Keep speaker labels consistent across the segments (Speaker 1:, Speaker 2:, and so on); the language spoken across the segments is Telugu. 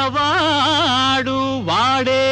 Speaker 1: మావాడు వాడే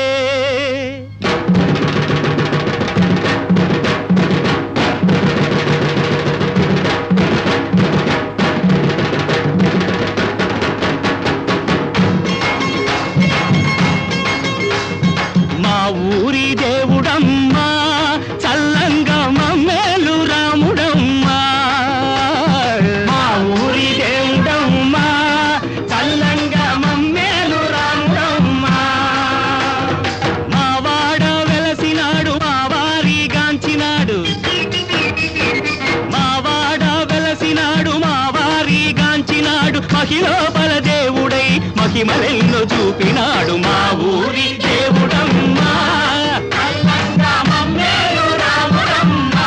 Speaker 1: మా ఊరి దేవుడమ్మా చల్లంగా మమ్మేలు రాముడమ్మా మా ఊరి దేవుడమ్మా చల్లంగా మమ్మేలు రాముడమ్మా మా వాడ వెలసినాడు మా వారి గాంచినాడు మా వాడ వెలసినాడు మా వారి గాంచినాడు మహిళోపల దేవుడై మహిమలెన్నో చూపినాడు మా ఊరి దేవుడమ్మా అల్లంగా మమ్మేలు రాముడమ్మా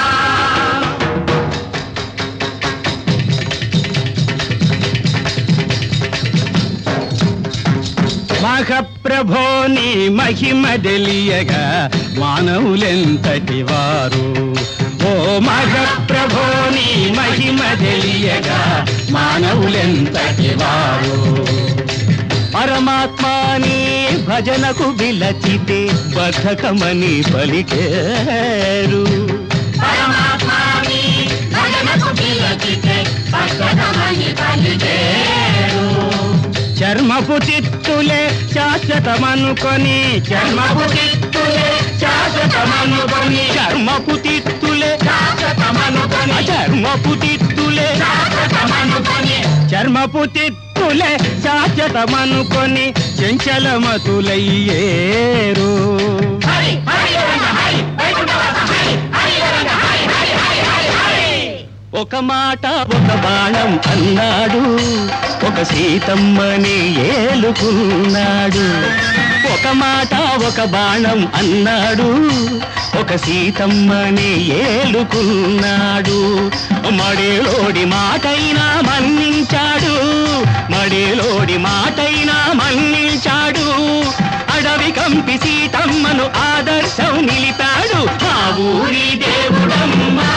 Speaker 1: మహప్రభోని మహిమ తెలియగా మానవులెంతటి వారు ఓ మహప్రభోని మహిమ తెలియగా మానవులెంతటి వారు పరమాత్మాని భజనకు విలచితే బద్ధకమని పలికేరు
Speaker 2: పరమాత్మాని భజనకు పిలచితే భక్తమని పలికేరు.
Speaker 1: చర్మపు చిత్తులే శాశ్వతమనుకొని చర్మపు చిత్తులే శాశ్వతమనుకొని చర్మపు తిత్తులే
Speaker 2: శాశ్వతమనుకొని,
Speaker 1: చర్మపు తిత్తులే
Speaker 2: శాశ్వతమనుకొని,
Speaker 1: చర్మపు తిత్తులే శాశ్వతమనుకొని చెంచలమతులయ్యేరు
Speaker 2: హరి, హరి రంగ హరి, వైకుంఠవాస హరి, హరి రంగ హరి, హరి, హరి, హరి, హరి.
Speaker 1: ఒక మాట ఒక బాణం అన్నాడు ఒక సీతమ్మని ఏలుకున్నాడు ఒక మాట ఒక బాణం అన్నాడు ఒక సీతమ్మని ఏలుకున్నాడు మడేలోడి మాటైనా మన్నించాడు మడేలోడి మాటైనా మన్నించాడు అడవి కంపి సీతమ్మను ఆదర్శం నిలిపాడు మా ఊరి దేవుడమ్మా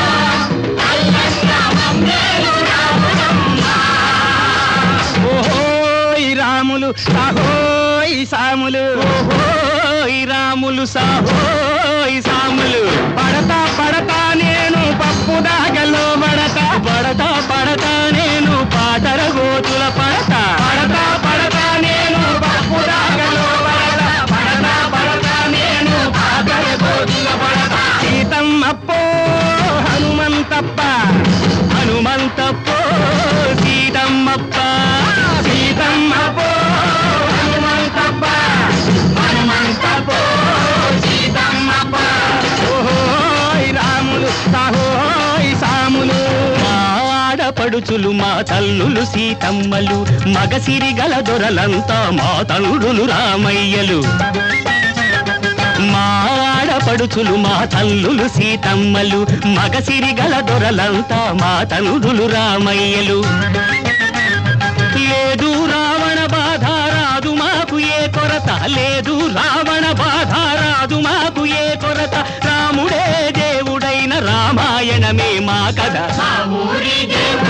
Speaker 1: ఓహోయ్ రాములు సాహోయ్ సాములు ఓహోయ్ రాములు సాహోయ్ సాములు పడతా పడతా నేను పప్పు దాగలో పడతా పడతా పడతా నేను పాటర గోతుల పడతా పడతా పడతా నేను పప్పు దాగలో పడతా పడతా పడతా నేను పాటర గోతుల పడతా సీతమ్మప్పో హనుమంతప్ప హనుమంతప్పో సీతమ్మప్ప సీతమ్మప్పో హనుమంతప్ప హనుమంతప్పో సీతమ్మప్ప ఓహోయ్ రాములు సాహోయ్ సాములు మా ఆడపడుచులు మా తల్లులు సీతమ్మలు మగసిరి గల దొరలంతా మా తల్లులు రామయ్యలు మా ఆడపడుచులు మా తల్లులు సీతమ్మలు మగసిరి గల దొరలంతా మా తనుడులు రామయ్యలు లేదు రావణ బాధ రాదు మాకు ఏ కొరత లేదు రావణ బాధ రాదు మాకు ఏ కొరత రాముడే దేవుడైన రామాయణమే మా కథ
Speaker 2: మా ఊరి దేవుడు